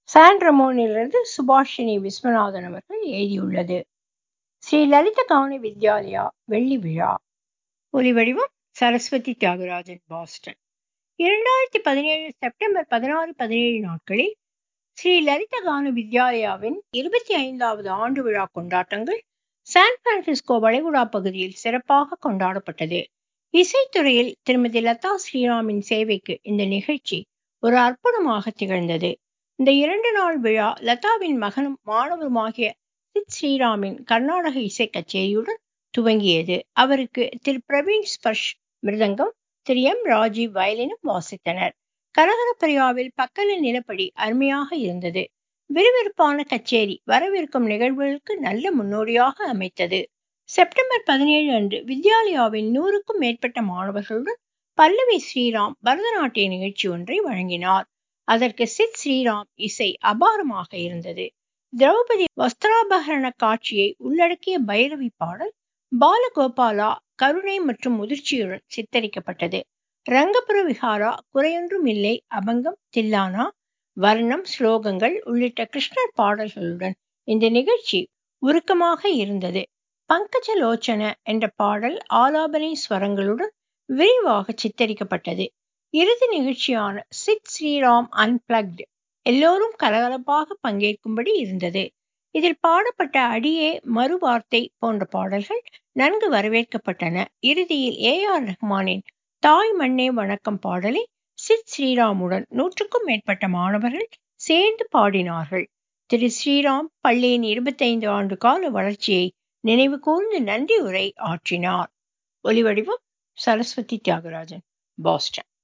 San ரமோனிலிருந்து Subhashini Viswanathan அவர்கள் எழுதியுள்ளது ஸ்ரீ லலித கவன வித்யாலயா வெள்ளி விழா ஒலிவடிவம் சரஸ்வதி தியாகராஜன் பாஸ்டன் இரண்டாயிரத்தி பதினேழு செப்டம்பர் பதினாறு பதினேழு நாட்களில் ஸ்ரீ லலித கான வித்யாலயாவின் இருபத்தி ஐந்தாவது ஆண்டு விழா கொண்டாட்டங்கள் சான் பிரான்சிஸ்கோ வளைகுடா பகுதியில் சிறப்பாக கொண்டாடப்பட்டது இசைத்துறையில் திருமதி லதா ஸ்ரீராமின் சேவைக்கு இந்த நிகழ்ச்சி ஒரு அற்புதமாக திகழ்ந்தது இந்த இரண்டு நாள் விழா லதாவின் மகனும் மாணவருமாகிய சித் ஸ்ரீராமின் கர்நாடக இசை கச்சேரியுடன் துவங்கியது அவருக்கு திரு பிரவீன் ஸ்பர்ஷ் மிருதங்கம் திரு எம் ராஜீவ் வயலினும் வாசித்தனர் கரகரப்பரியாவில் பக்கல நிலப்படி அருமையாக இருந்தது விறுவிறுப்பான கச்சேரி வரவிருக்கும் நிகழ்வுகளுக்கு நல்ல முன்னோடியாக அமைத்தது செப்டம்பர் பதினேழு அன்று வித்யாலயாவின் நூறுக்கும் மேற்பட்ட மாணவர்களுடன் பல்லவி ஸ்ரீராம் பரதநாட்டிய நிகழ்ச்சி ஒன்றை வழங்கினார் அதற்கு சித் ஸ்ரீராம் இசை அபாரமாக இருந்தது திரௌபதி வஸ்திராபகரண காட்சியை உள்ளடக்கிய பைரவி பாடல் பாலகோபாலா கருணை மற்றும் முதிர்ச்சியுடன் சித்தரிக்கப்பட்டது ரங்கபுர விஹாரா குறையொன்றும் இல்லை அபங்கம் தில்லானா வர்ணம் ஸ்லோகங்கள் உள்ளிட்ட கிருஷ்ணர் பாடல்களுடன் இந்த நிகழ்ச்சி உருக்கமாக இருந்தது பங்கஜலோச்சன என்ற பாடல் ஆலாபனை ஸ்வரங்களுடன் விரிவாக சித்தரிக்கப்பட்டது இறுதி நிகழ்ச்சியான சித் ஸ்ரீராம் அன்பிளக்ட் எல்லோரும் கலகலப்பாக பங்கேற்கும்படி இருந்தது இதில் பாடப்பட்ட அடியே மறுவார்த்தை போன்ற பாடல்கள் நன்கு வரவேற்கப்பட்டன இறுதியில் ஏ ஆர் ரஹ்மானின் தாய் மண்ணே வணக்கம் பாடலை சித் ஸ்ரீராமுடன் நூற்றுக்கும் மேற்பட்ட மாணவர்கள் சேர்ந்து பாடினார்கள் திரு ஸ்ரீராம் பள்ளியின் இருபத்தைந்து ஆண்டு கால வளர்ச்சியை நினைவு கூர்ந்து நன்றி உரை ஆற்றினார் ஒலிவடிவம் சரஸ்வதி தியாகராஜன் பாஸ்டன்